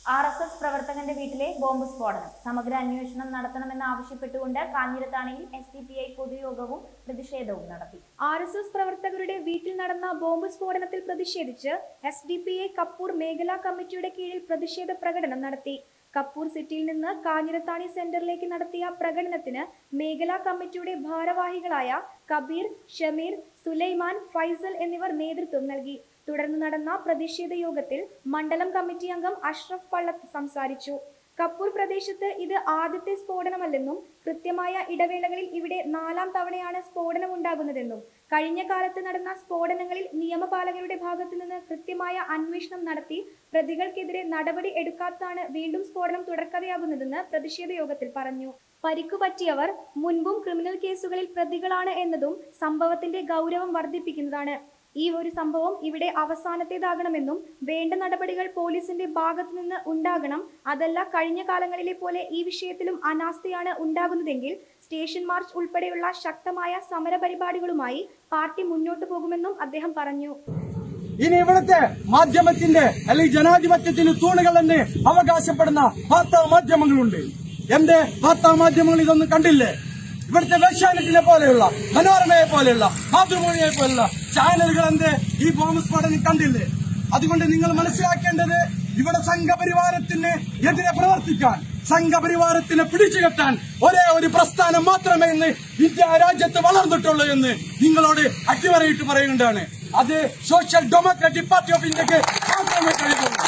R S S പ്രവർത്തകന്റെ വീട്ടിലെ bomb സ്ഫോടനം സമഗ്ര അന്വേഷണം നടത്തണമെന്ന് ആവശ്യപ്പെട്ടുകൊണ്ട് കാഞ്ഞിരത്താണിയിൽ എസ് ഡി പി ഐ പൊതുയോഗവും പ്രതിഷേധവും നടത്തി ആർ എസ് എസ് പ്രവർത്തകരുടെ വീട്ടിൽ നടന്ന ബോംബ് സ്ഫോടനത്തിൽ പ്രതിഷേധിച്ച് S D P I Kappur മേഖലാ കമ്മിറ്റിയുടെ കീഴിൽ പ്രതിഷേധ പ്രകടനം നടത്തി കപ്പൂർ സിറ്റിയിൽ നിന്ന് കാഞ്ഞിരത്താണി സെന്ററിലേക്ക് നടത്തിയ പ്രകടനത്തിന് മേഖലാ കമ്മിറ്റിയുടെ ഭാരവാഹികളായ കബീർ ഷമീർ സുലൈമാൻ ഫൈസൽ എന്നിവർ നേതൃത്വം നൽകി തുടർന്ന് നടന്ന പ്രതിഷേധ യോഗത്തിൽ മണ്ഡലം കമ്മിറ്റി അംഗം അഷ്റഫ് പള്ളത്ത് സംസാരിച്ചു കപ്പൂർ പ്രദേശത്ത് ഇത് ആദ്യത്തെ സ്ഫോടനമല്ലെന്നും കൃത്യമായ ഇടവേളകളിൽ ഇവിടെ നാലാം തവണയാണ് സ്ഫോടനം ഉണ്ടാകുന്നതെന്നും കഴിഞ്ഞ കാലത്ത് നടന്ന സ്ഫോടനങ്ങളിൽ നിയമപാലകരുടെ ഭാഗത്തു നിന്ന് കൃത്യമായ അന്വേഷണം നടത്തി പ്രതികൾക്കെതിരെ നടപടി എടുക്കാത്തതാണ് വീണ്ടും സ്ഫോടനം തുടർക്കഥയാകുന്നതെന്ന് പ്രതിഷേധ യോഗത്തിൽ പറഞ്ഞു പരിക്കു പറ്റിയവർ മുൻപും ക്രിമിനൽ കേസുകളിൽ പ്രതികളാണ് എന്നതും സംഭവത്തിന്റെ ഗൗരവം വർദ്ധിപ്പിക്കുന്നതാണ് ഈ ഒരു സംഭവം ഇവിടെ അവസാനത്തേതാകണമെന്നും വേണ്ട നടപടികൾ പോലീസിന്റെ ഭാഗത്തു നിന്ന് ഉണ്ടാകണം അതല്ല കഴിഞ്ഞ കാലങ്ങളിലെ പോലെ ഈ വിഷയത്തിലും അനാസ്ഥയാണ് ഉണ്ടാകുന്നതെങ്കിൽ സ്റ്റേഷൻ മാർച്ച് ഉൾപ്പെടെയുള്ള ശക്തമായ സമര പരിപാടികളുമായി പാർട്ടി മുന്നോട്ടു പോകുമെന്നും അദ്ദേഹം പറഞ്ഞു ഇനി ഇവിടുത്തെ മാധ്യമത്തിന്റെ അല്ലെങ്കിൽ ജനാധിപത്യത്തിന് തൂണുകൾ എന്ന് അവകാശപ്പെടുന്ന വാർത്താ മാധ്യമങ്ങളുണ്ട് എന്റെ വാർത്താ മാധ്യമങ്ങൾ ഇതൊന്നും കണ്ടില്ലേ ഇവിടുത്തെ വേശ്യാനത്തിനെ പോലെയുള്ള മനോരമയെ പോലെയുള്ള മാതൃഭൂമിയെ പോലെയുള്ള ചാനലുകൾ എന്റെ ഈ ബോംബ് സ്ഫോടനം കണ്ടില്ലേ അതുകൊണ്ട് നിങ്ങൾ മനസ്സിലാക്കേണ്ടത് ഇവിടെ സംഘപരിവാരത്തിന് എതിരെ പ്രവർത്തിക്കാൻ സംഘപരിവാരത്തിനെ പിടിച്ചുകെട്ടാൻ ഒരേ ഒരു പ്രസ്ഥാനം മാത്രമേ ഇന്ന് ഇന്ത്യ രാജ്യത്ത് വളർന്നിട്ടുള്ളൂ എന്ന് നിങ്ങളോട് അട്ടിമറിയിട്ട് പറയുകയാണ് അത് സോഷ്യൽ ഡെമോക്രാറ്റിക് പാർട്ടി ഓഫ് ഇന്ത്യക്ക് മാത്രമേ കഴിയുള്ളൂ